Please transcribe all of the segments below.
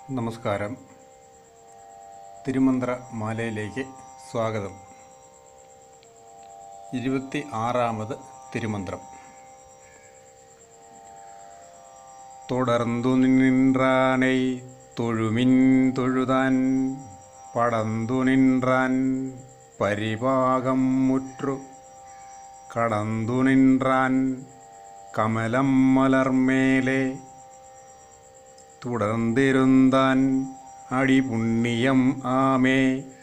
നമസ്കാരം തിരുമന്ത്ര മാലയിലേക്ക് സ്വാഗതം ഇരുപത്തി ആറാമത് തിരുമന്ത്രം തുടർന്നു നിன்றானை തൊഴുമിൻ തൊഴുതാൻ പടന്തു നിன்றாൻ പരിഭാഗം മുറ്റു കടന്തു നിன்றாൻ കമലം മലർമേലെ തുടർന്നിരുന്താൻ അടിപുണ്യം ആമേ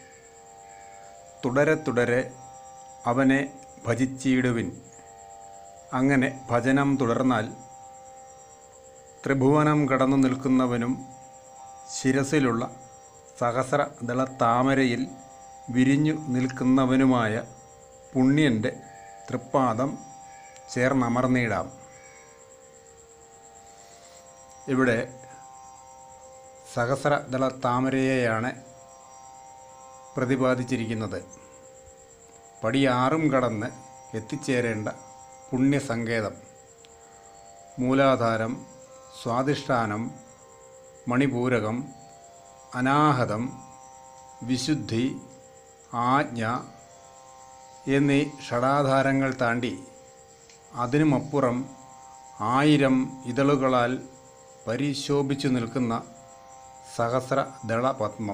തുടരെ തുടരെ അവനെ ഭജിച്ചിടുവിൻ അങ്ങനെ ഭജനം തുടർന്നാൽ ത്രിഭുവനം കടന്നു നിൽക്കുന്നവനും ശിരസിലുള്ള സഹസ്ര ദളത്താമരയിൽ വിരിഞ്ഞു നിൽക്കുന്നവനുമായ പുണ്യൻ്റെ തൃപ്പാദം ചേർന്നമർന്നിടാം ഇവിടെ സഹസ്രദള താമരയെയാണ് പ്രതിപാദിച്ചിരിക്കുന്നത് പടിയാറും കടന്ന് എത്തിച്ചേരേണ്ട പുണ്യസങ്കേതം മൂലാധാരം സ്വാധിഷ്ഠാനം മണിപൂരകം അനാഹതം വിശുദ്ധി ആജ്ഞ എന്നീ ഷടാധാരങ്ങൾ താണ്ടി അതിനുമപ്പുറം ആയിരം ഇതളുകളാൽ പരിശോഭിച്ചു നിൽക്കുന്ന സഹസ്രദള പത്മം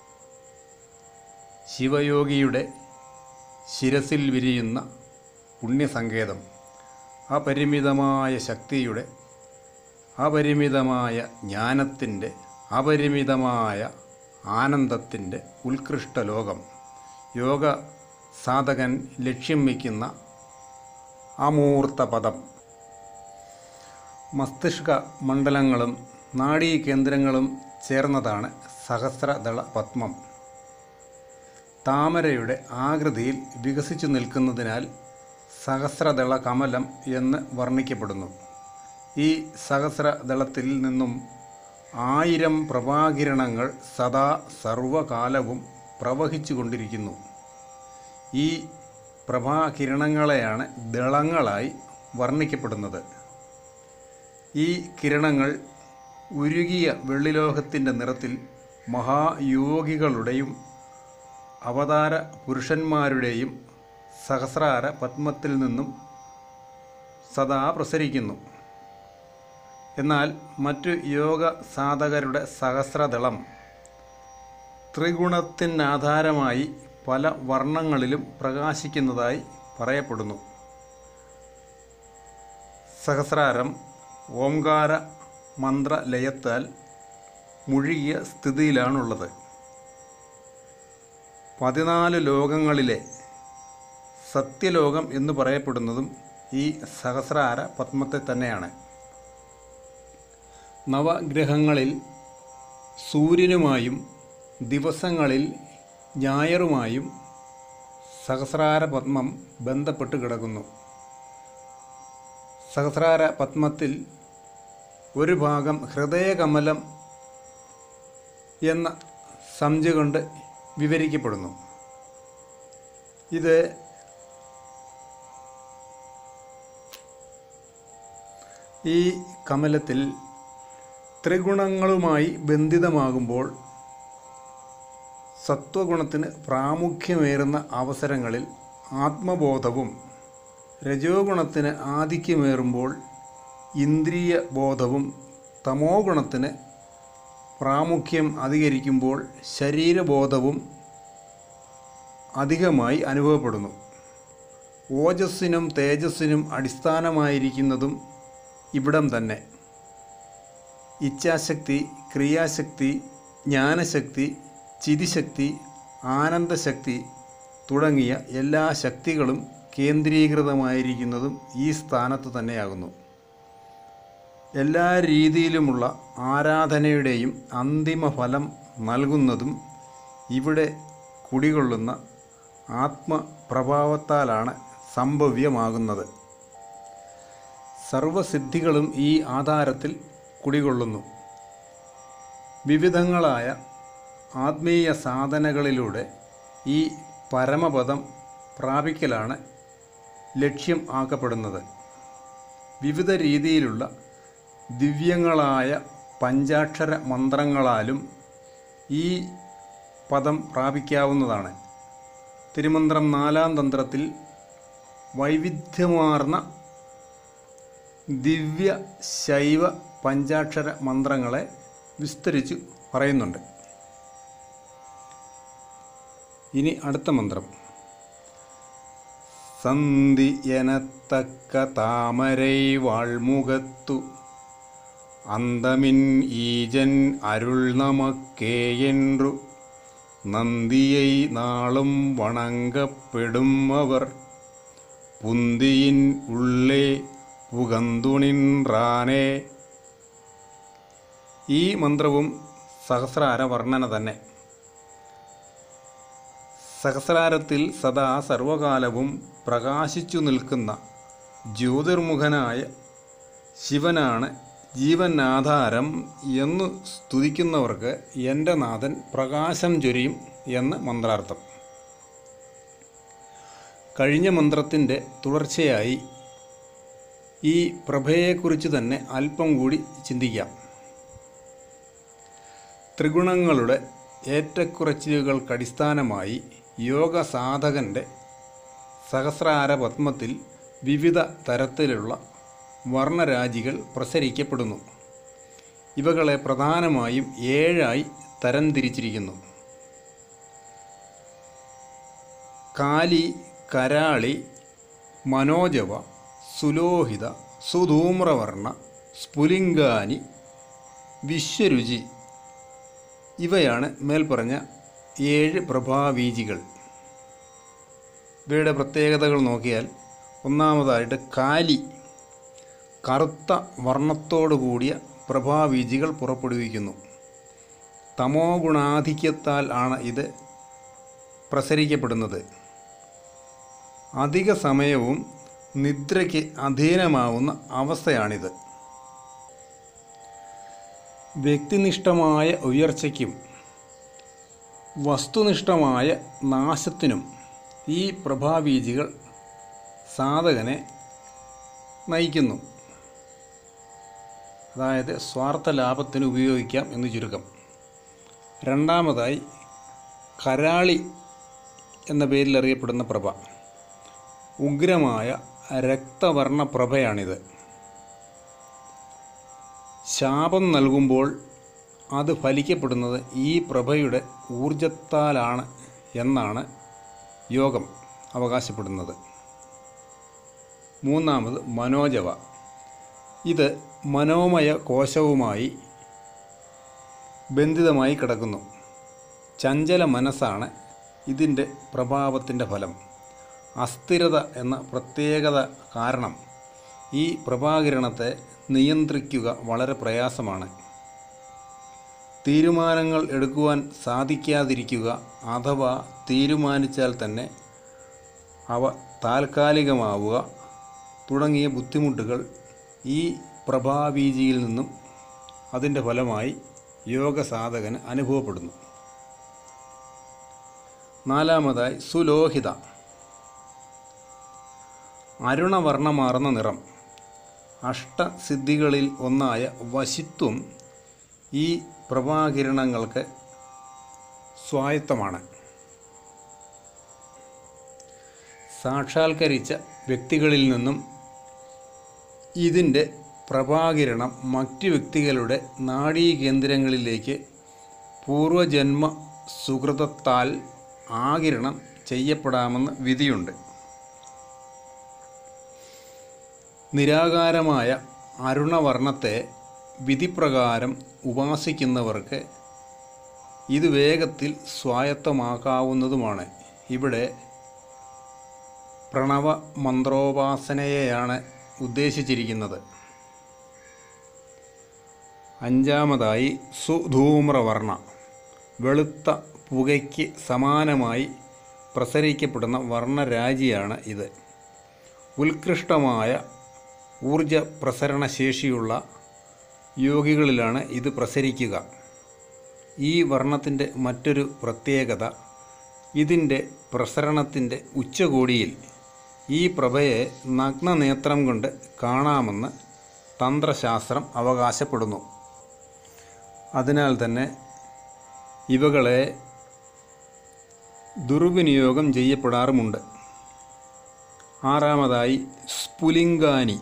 ശിവയോഗിയുടെ ശിരസിൽ വിരിയുന്ന പുണ്യസങ്കേതം അപരിമിതമായ ശക്തിയുടെ അപരിമിതമായ ജ്ഞാനത്തിൻ്റെ അപരിമിതമായ ആനന്ദത്തിൻ്റെ ഉത്കൃഷ്ട ലോകം യോഗ സാധകൻ ലക്ഷ്യം വയ്ക്കുന്ന അമൂർത്ത പദം മസ്തിഷ്ക മണ്ഡലങ്ങളും നാഡീകേന്ദ്രങ്ങളും ചേർന്നതാണ് സഹസ്രദള പത്മം താമരയുടെ ആകൃതിയിൽ വികസിച്ചു നിൽക്കുന്നതിനാൽ സഹസ്രദള കമലം എന്ന് വർണ്ണിക്കപ്പെടുന്നു ഈ സഹസ്രദളത്തിൽ നിന്നും ആയിരം പ്രഭാകിരണങ്ങൾ സദാ സർവകാലവും പ്രവഹിച്ചു കൊണ്ടിരിക്കുന്നു ഈ പ്രഭാകിരണങ്ങളെയാണ് ദളങ്ങളായി വർണ്ണിക്കപ്പെടുന്നത് ഈ കിരണങ്ങൾ ഉരുകിയ വെള്ളിലോഹത്തിൻ്റെ നിറത്തിൽ മഹായോഗികളുടെയും അവതാര പുരുഷന്മാരുടെയും സഹസ്രാര പത്മത്തിൽ നിന്നും സദാ പ്രസരിക്കുന്നു എന്നാൽ മറ്റു യോഗ സാധകരുടെ സഹസ്രദളം ത്രിഗുണത്തിനാധാരമായി പല വർണ്ണങ്ങളിലും പ്രകാശിക്കുന്നതായി പറയപ്പെടുന്നു സഹസ്രാരം ഓംകാര മന്ത്രലയത്താൽ മുഴുകിയ സ്ഥിതിയിലാണുള്ളത് പതിനാല് ലോകങ്ങളിലെ സത്യലോകം എന്ന് പറയപ്പെടുന്നതും ഈ സഹസ്രാര പത്മത്തെ തന്നെയാണ് നവഗ്രഹങ്ങളിൽ സൂര്യനുമായും ദിവസങ്ങളിൽ ഞായറുമായും സഹസ്രാര പത്മം ബന്ധപ്പെട്ട് കിടക്കുന്നു സഹസ്രാര പത്മത്തിൽ ഒരു ഭാഗം ഹൃദയകമലം എന്ന സംജ്ഞ കൊണ്ട് വിവരിക്കപ്പെടുന്നു ഇത് ഈ കമലത്തിൽ ത്രിഗുണങ്ങളുമായി ബന്ധിതമാകുമ്പോൾ സത്വഗുണത്തിന് പ്രാമുഖ്യമേറുന്ന അവസരങ്ങളിൽ ആത്മബോധവും രജോ ഗുണത്തിന് ആധിക്യമേറുമ്പോൾ ഇന്ദ്രിയ ബോധവും തമോ ഗുണത്തിന് പ്രാമുഖ്യം അധികരിക്കുമ്പോൾ ശരീരബോധവും അധികമായി അനുഭവപ്പെടുന്നു ഓജസ്സിനും തേജസ്സിനും അടിസ്ഥാനമായിരിക്കുന്നതും ഇവിടം തന്നെ ഇച്ഛാശക്തി ക്രിയാശക്തി ജ്ഞാനശക്തി ചിതിശക്തി ആനന്ദശക്തി തുടങ്ങിയ എല്ലാ ശക്തികളും കേന്ദ്രീകൃതമായിരിക്കുന്നതും ഈ സ്ഥാനത്ത് തന്നെയാകുന്നു എല്ലാ രീതിയിലുമുള്ള ആരാധനയുടെയും അന്തിമ ഫലം നൽകുന്നതും ഇവിടെ കുടികൊള്ളുന്ന ആത്മപ്രഭാവത്താലാണ് സംഭവ്യമാകുന്നത് സർവസിദ്ധികളും ഈ ആധാരത്തിൽ കുടികൊള്ളുന്നു വിവിധങ്ങളായ ആത്മീയ സാധനകളിലൂടെ ഈ പരമപദം പ്രാപിക്കലാണ് ലക്ഷ്യം ആക്കപ്പെടുന്നത് വിവിധ രീതിയിലുള്ള ദിവ്യങ്ങളായ പഞ്ചാക്ഷര മന്ത്രങ്ങളാലും ഈ പദം പ്രാപിക്കാവുന്നതാണ് തിരുമന്ത്രം നാലാം തന്ത്രത്തിൽ വൈവിധ്യമാർന്ന ദിവ്യ ശൈവ പഞ്ചാക്ഷര മന്ത്രങ്ങളെ വിസ്തരിച്ചു പറയുന്നുണ്ട് ഇനി അടുത്ത മന്ത്രം സന്ധി എനത്തക്ക താമരൈ വാൾമുഖത്തു അന്തമിൻ ഈജൻ അരുൾ നമക്കേ എൻറു നന്ദിயை നാളും വണങ്കപ്പെടും അവർ പുന്തിയിൻ ഉള്ളേ പുകന്തുണിൻറാനേ ഈ മന്ത്രവും സഹസ്രാര വർണ്ണന തന്നെ സഹസ്രാരത്തിൽ സദാ സർവകാലവും പ്രകാശിച്ചു നിൽക്കുന്ന ജ്യോതിർമുഖനായ ശിവനാണ് ജീവനാധാരം എന്നു സ്തുതിക്കുന്നവർക്ക് എൻ്റെ നാഥൻ പ്രകാശം ചൊരിയും എന്ന് മന്ത്രാർത്ഥം കഴിഞ്ഞ മന്ത്രത്തിൻ്റെ തുടർച്ചയായി ഈ പ്രഭയെക്കുറിച്ച് തന്നെ അല്പം കൂടി ചിന്തിക്കാം ത്രിഗുണങ്ങളുടെ ഏറ്റക്കുറച്ചിലുകൾക്കടിസ്ഥാനമായി യോഗ സാധകൻ്റെ സഹസ്രാര പത്മത്തിൽ വിവിധ തരത്തിലുള്ള വർണ്ണരാജികൾ പ്രസരിക്കപ്പെടുന്നു ഇവകളെ പ്രധാനമായും ഏഴായി തരംതിരിച്ചിരിക്കുന്നു കാലി കരാളി മനോജവ സുലോഹിത സുധൂമ്രവർണ്ണ സ്ഫുലിംഗാനി വിശ്വരുചി ഇവയാണ് മേൽപ്പറഞ്ഞ ഏഴ് പ്രഭാവീജികൾ ഇവയുടെ പ്രത്യേകതകൾ നോക്കിയാൽ ഒന്നാമതായിട്ട് കാലി കറുത്ത വർണ്ണത്തോടു കൂടിയ പ്രഭാവീജികൾ പുറപ്പെടുവിക്കുന്നു തമോ ഗുണാധിക്യത്താൽ ആണ് ഇത് പ്രസരിക്കപ്പെടുന്നത് അധിക സമയവും നിദ്രയ്ക്ക് അധീനമാവുന്ന അവസ്ഥയാണിത് വ്യക്തിനിഷ്ഠമായ ഉയർച്ചയ്ക്കും വസ്തുനിഷ്ഠമായ നാശത്തിനും ഈ പ്രഭാവീജികൾ സാധകനെ നയിക്കുന്നു അതായത് സ്വാർത്ഥ ലാഭത്തിന് ഉപയോഗിക്കാം എന്ന് ചുരുക്കം രണ്ടാമതായി കരാളി എന്ന പേരിൽ അറിയപ്പെടുന്ന പ്രഭ ഉഗ്രമായ രക്തവർണ്ണ പ്രഭയാണിത് ശാപം നൽകുമ്പോൾ അത് ഫലിക്കപ്പെടുന്നത് ഈ പ്രഭയുടെ ഊർജത്താലാണ് എന്നാണ് യോഗം അവകാശപ്പെടുന്നത് മൂന്നാമത് മനോജവ ഇത് മനോമയ കോശവുമായി ബന്ധിതമായി കിടക്കുന്നു ചഞ്ചല മനസ്സാണ് ഇതിൻ്റെ പ്രഭാവത്തിൻ്റെ ഫലം അസ്ഥിരത എന്ന പ്രത്യേകത കാരണം ഈ പ്രഭാകിരണത്തെ നിയന്ത്രിക്കുക വളരെ പ്രയാസമാണ് തീരുമാനങ്ങൾ എടുക്കുവാൻ സാധിക്കാതിരിക്കുക അഥവാ തീരുമാനിച്ചാൽ തന്നെ അവ താൽക്കാലികമാവുക തുടങ്ങിയ ബുദ്ധിമുട്ടുകൾ ഈ പ്രഭാബീജിയിൽ നിന്നും അതിൻ്റെ ഫലമായി യോഗ സാധകന് അനുഭവപ്പെടുന്നു നാലാമതായി സുലോഹിത അരുണവർണ്ണമാർന്ന നിറം അഷ്ടസിദ്ധികളിൽ ഒന്നായ വശിത്വം ഈ പ്രഭാകിരണങ്ങൾക്ക് സ്വായത്തമാണ് സാക്ഷാത്കരിച്ച വ്യക്തികളിൽ നിന്നും ഇതിൻ്റെ പ്രഭാകിരണം മറ്റ് വ്യക്തികളുടെ നാഡീകേന്ദ്രങ്ങളിലേക്ക് പൂർവജന്മ സുഹൃതത്താൽ ആകിരണം ചെയ്യപ്പെടാമെന്ന് വിധിയുണ്ട് നിരാകാരമായ അരുണവർണ്ണത്തെ വിധിപ്രകാരം ഉപാസിക്കുന്നവർക്ക് ഇത് വേഗത്തിൽ സ്വായത്തമാക്കാവുന്നതുമാണ് ഇവിടെ പ്രണവ മന്ത്രോപാസനയെയാണ് ഉദ്ദേശിച്ചിരിക്കുന്നത് അഞ്ചാമതായി സുധൂമ്രവർണ്ണ വെളുത്ത പുകയ്ക്ക് സമാനമായി പ്രസരിക്കപ്പെടുന്ന വർണ്ണരാജിയാണ് ഇത് ഉത്കൃഷ്ടമായ ഊർജ പ്രസരണശേഷിയുള്ള യോഗികളിലാണ് ഇത് പ്രസരിക്കുക ഈ വർണ്ണത്തിൻ്റെ മറ്റൊരു പ്രത്യേകത ഇതിൻ്റെ പ്രസരണത്തിൻ്റെ ഉച്ചകോടിയിൽ ഈ പ്രഭയെ നഗ്നനേത്രം കൊണ്ട് കാണാമെന്ന് തന്ത്രശാസ്ത്രം അവകാശപ്പെടുന്നു അതിനാൽ തന്നെ ഇവകളെ ദുർവിനിയോഗം ചെയ്യപ്പെടാറുമുണ്ട് ആറാമതായി സ്ഫുലിംഗാനി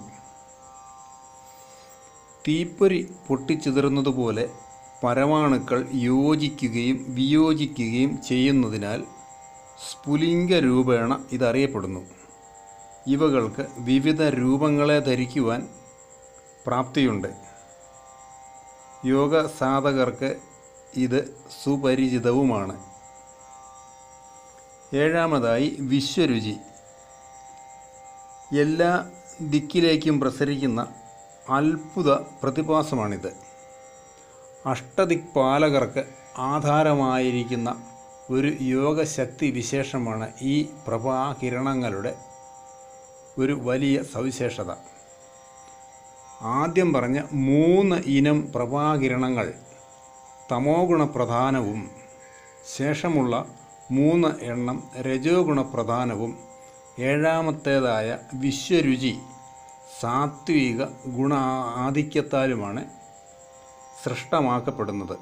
തീപ്പൊരി പൊട്ടിച്ചിതറുന്നതുപോലെ പരമാണുക്കൾ യോജിക്കുകയും വിയോജിക്കുകയും ചെയ്യുന്നതിനാൽ സ്ഫുലിംഗ രൂപേണ ഇതറിയപ്പെടുന്നു ഇവകൾക്ക് വിവിധ രൂപങ്ങളെ ധരിക്കുവാൻ പ്രാപ്തിയുണ്ട് യോഗ സാധകർക്ക് ഇത് സുപരിചിതവുമാണ് ഏഴാമതായി വിശ്വരുചി എല്ലാ ദിക്കിലേക്കും പ്രസരിക്കുന്ന അത്ഭുത പ്രതിഭാസമാണിത് അഷ്ടദിക്പാലകർക്ക് ആധാരമായിരിക്കുന്ന ഒരു യോഗശക്തി വിശേഷമാണ് ഈ പ്രഭാകിരണങ്ങളുടെ ഒരു വലിയ സവിശേഷത ആദ്യം പറഞ്ഞ മൂന്ന് ഇനം പ്രഭാകിരണങ്ങൾ തമോ ഗുണപ്രധാനവും ശേഷമുള്ള മൂന്ന് എണ്ണം രജോ ഗുണപ്രധാനവും ഏഴാമത്തേതായ വിശ്വരുചി സാത്വിക ഗുണ ആധിക്യത്താലുമാണ് സൃഷ്ടമാക്കപ്പെടുന്നത്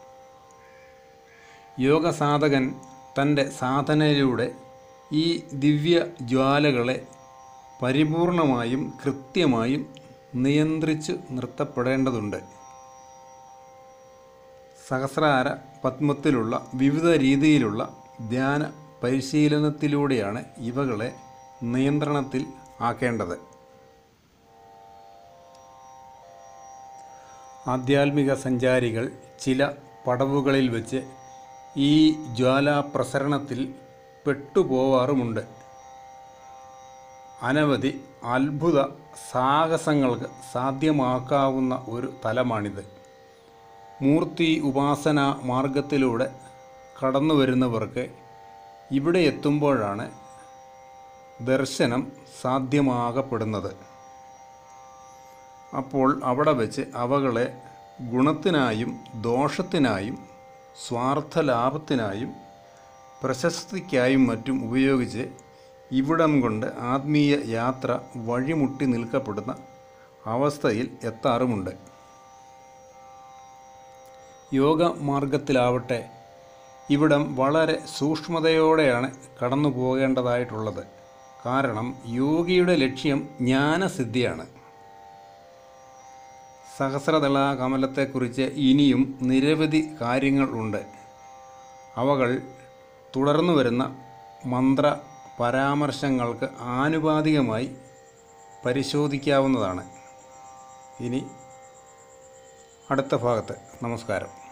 യോഗസാധകൻ തൻ്റെ സാധനയിലൂടെ ഈ ദിവ്യ ജ്വാലകളെ പരിപൂർണമായും കൃത്യമായും നിയന്ത്രിച്ചു നിർത്തപ്പെടേണ്ടതുണ്ട് സഹസ്രാര പത്മത്തിലുള്ള വിവിധ രീതിയിലുള്ള ധ്യാന പരിശീലനത്തിലൂടെയാണ് ഇവകളെ നിയന്ത്രണത്തിൽ ആക്കേണ്ടത് ആധ്യാത്മിക സഞ്ചാരികൾ ചില പടവുകളിൽ വെച്ച് ഈ ജ്വാലാപ്രസരണത്തിൽ പെട്ടുപോവാറുമുണ്ട് അനവധി അത്ഭുത സാഹസങ്ങൾക്ക് സാധ്യമാക്കാവുന്ന ഒരു തലമാണിത് മൂർത്തി ഉപാസന മാർഗത്തിലൂടെ കടന്നു വരുന്നവർക്ക് ഇവിടെ എത്തുമ്പോഴാണ് ദർശനം സാധ്യമാകപ്പെടുന്നത് അപ്പോൾ അവിടെ വെച്ച് അവകളെ ഗുണത്തിനായും ദോഷത്തിനായും സ്വാർത്ഥ ലാഭത്തിനായും പ്രശസ്തിക്കായും മറ്റും ഉപയോഗിച്ച് ഇവിടം കൊണ്ട് ആത്മീയ യാത്ര വഴിമുട്ടി നിൽക്കപ്പെടുന്ന അവസ്ഥയിൽ എത്താറുമുണ്ട് യോഗ മാർഗത്തിലാവട്ടെ ഇവിടം വളരെ സൂക്ഷ്മതയോടെയാണ് കടന്നു പോകേണ്ടതായിട്ടുള്ളത് കാരണം യോഗിയുടെ ലക്ഷ്യം ജ്ഞാനസിദ്ധിയാണ് സഹസ്രദള കമലത്തെക്കുറിച്ച് ഇനിയും നിരവധി കാര്യങ്ങൾ ഉണ്ട് അവകൾ തുടർന്നു വരുന്ന മന്ത്ര പരാമർശങ്ങൾക്ക് ആനുപാതികമായി പരിശോധിക്കാവുന്നതാണ് ഇനി അടുത്ത ഭാഗത്ത് നമസ്കാരം